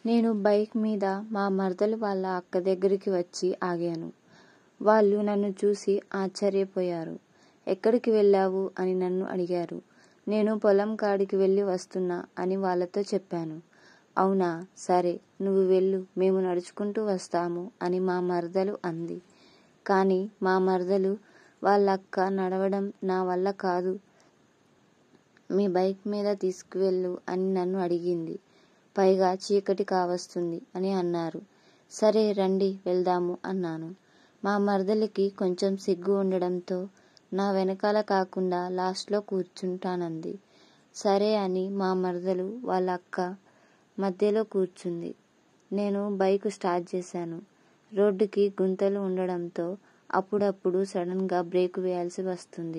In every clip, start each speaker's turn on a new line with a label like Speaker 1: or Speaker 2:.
Speaker 1: నేను బైక్ మీద మా మరదలు వాళ్ళ అక్క దగ్గరికి వచ్చి ఆగాను వాళ్ళు నన్ను చూసి ఆశ్చర్యపోయారు ఎక్కడికి వెళ్ళావు అని నన్ను అడిగారు నేను పొలం కాడికి వెళ్ళి వస్తున్నా అని వాళ్ళతో చెప్పాను అవునా సరే నువ్వు వెళ్ళు మేము నడుచుకుంటూ వస్తాము అని మా మరదలు అంది కానీ మా మరదలు వాళ్ళ అక్క నడవడం నా వల్ల కాదు మీ బైక్ మీద తీసుకువెళ్ళు అని నన్ను అడిగింది పైగా చీకటి కావస్తుంది అని అన్నారు సరే రండి వెళ్దాము అన్నాను మా మరదలికి కొంచెం సిగ్గు ఉండడంతో నా వెనకాల కాకుండా లాస్ట్లో కూర్చుంటానంది సరే అని మా మరదలు వాళ్ళ అక్క మధ్యలో కూర్చుంది నేను బైక్ స్టార్ట్ చేశాను రోడ్డుకి గుంతలు ఉండడంతో అప్పుడప్పుడు సడన్గా బ్రేక్ వేయాల్సి వస్తుంది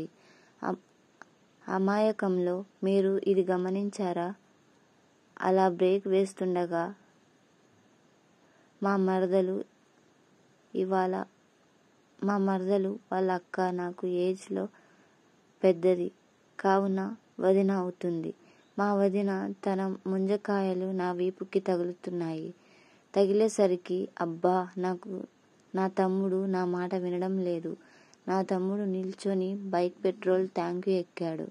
Speaker 1: అమాయకంలో మీరు ఇది గమనించారా అలా బ్రేక్ వేస్తుండగా మా మరదలు ఇవాళ మా మరదలు వాళ్ళ అక్క నాకు ఏజ్లో పెద్దది కావున వదిన అవుతుంది మా వదిన తన ముంజకాయలు నా వీపుకి తగులుతున్నాయి తగిలేసరికి అబ్బా నాకు నా తమ్ముడు నా మాట వినడం లేదు నా తమ్ముడు నిల్చొని బైక్ పెట్రోల్ ట్యాంకు ఎక్కాడు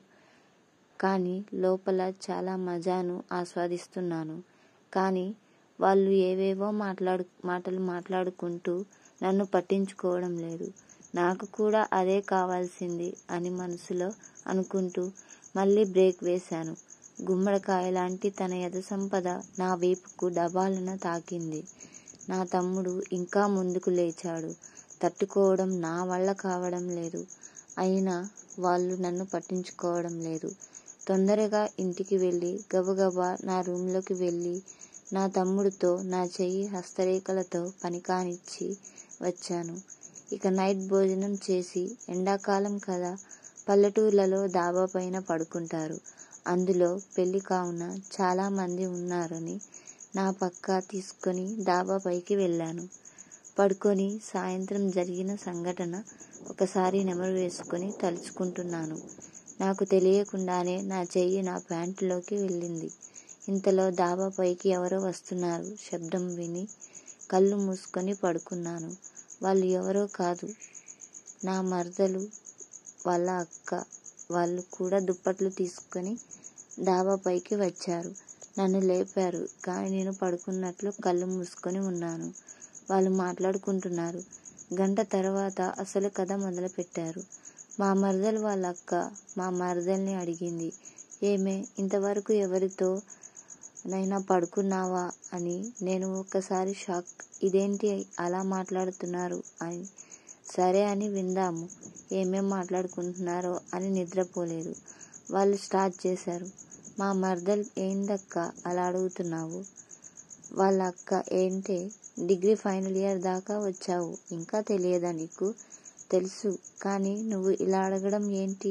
Speaker 1: కానీ లోపల చాలా మజాను ఆస్వాదిస్తున్నాను కానీ వాళ్ళు ఏవేవో మాట్లాడు మాటలు మాట్లాడుకుంటూ నన్ను పట్టించుకోవడం లేదు నాకు కూడా అదే కావాల్సింది అని మనసులో అనుకుంటూ మళ్ళీ బ్రేక్ వేశాను గుమ్మడికాయ లాంటి తన యథ సంపద నా వీపుకు డబాలన తాకింది నా తమ్ముడు ఇంకా ముందుకు లేచాడు తట్టుకోవడం నా వల్ల కావడం లేదు అయినా వాళ్ళు నన్ను పట్టించుకోవడం లేదు తొందరగా ఇంటికి వెళ్ళి గబగబా నా రూమ్లోకి వెళ్ళి నా తమ్ముడితో నా చెయ్యి హస్తరేఖలతో పని కానిచ్చి వచ్చాను ఇక నైట్ భోజనం చేసి ఎండాకాలం కదా పల్లెటూర్లలో డాబా పైన పడుకుంటారు అందులో పెళ్లి కావున చాలామంది ఉన్నారని నా పక్కా తీసుకొని డాబా పైకి వెళ్ళాను పడుకొని సాయంత్రం జరిగిన సంఘటన ఒకసారి నెమరు వేసుకొని తలుచుకుంటున్నాను నాకు తెలియకుండానే నా చెయ్యి నా ప్యాంటులోకి వెళ్ళింది ఇంతలో డాబా పైకి ఎవరో వస్తున్నారు శబ్దం విని కళ్ళు మూసుకొని పడుకున్నాను వాళ్ళు ఎవరో కాదు నా మరదలు వాళ్ళ అక్క వాళ్ళు కూడా దుప్పట్లు తీసుకొని డాబా పైకి వచ్చారు నన్ను లేపారు కానీ నేను పడుకున్నట్లు కళ్ళు మూసుకొని ఉన్నాను వాళ్ళు మాట్లాడుకుంటున్నారు గంట తర్వాత అసలు కథ మొదలుపెట్టారు మా మరదలు వాళ్ళ అక్క మా మరదల్ని అడిగింది ఏమే ఇంతవరకు ఎవరితో నైనా పడుకున్నావా అని నేను ఒక్కసారి షాక్ ఇదేంటి అలా మాట్లాడుతున్నారు అని సరే అని విందాము ఏమేం మాట్లాడుకుంటున్నారో అని నిద్రపోలేదు వాళ్ళు స్టార్ట్ చేశారు మా మరదల్ ఏందక్క అలా అడుగుతున్నావు వాళ్ళ అక్క ఏంటే డిగ్రీ ఫైనల్ ఇయర్ దాకా వచ్చావు ఇంకా తెలియదా నీకు తెలుసు కానీ నువ్వు ఇలా అడగడం ఏంటి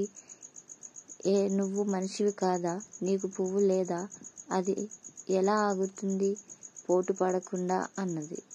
Speaker 1: ఏ నువ్వు మనిషివి కాదా నీకు పువ్వు లేదా అది ఎలా ఆగుతుంది పోటు పడకుండా అన్నది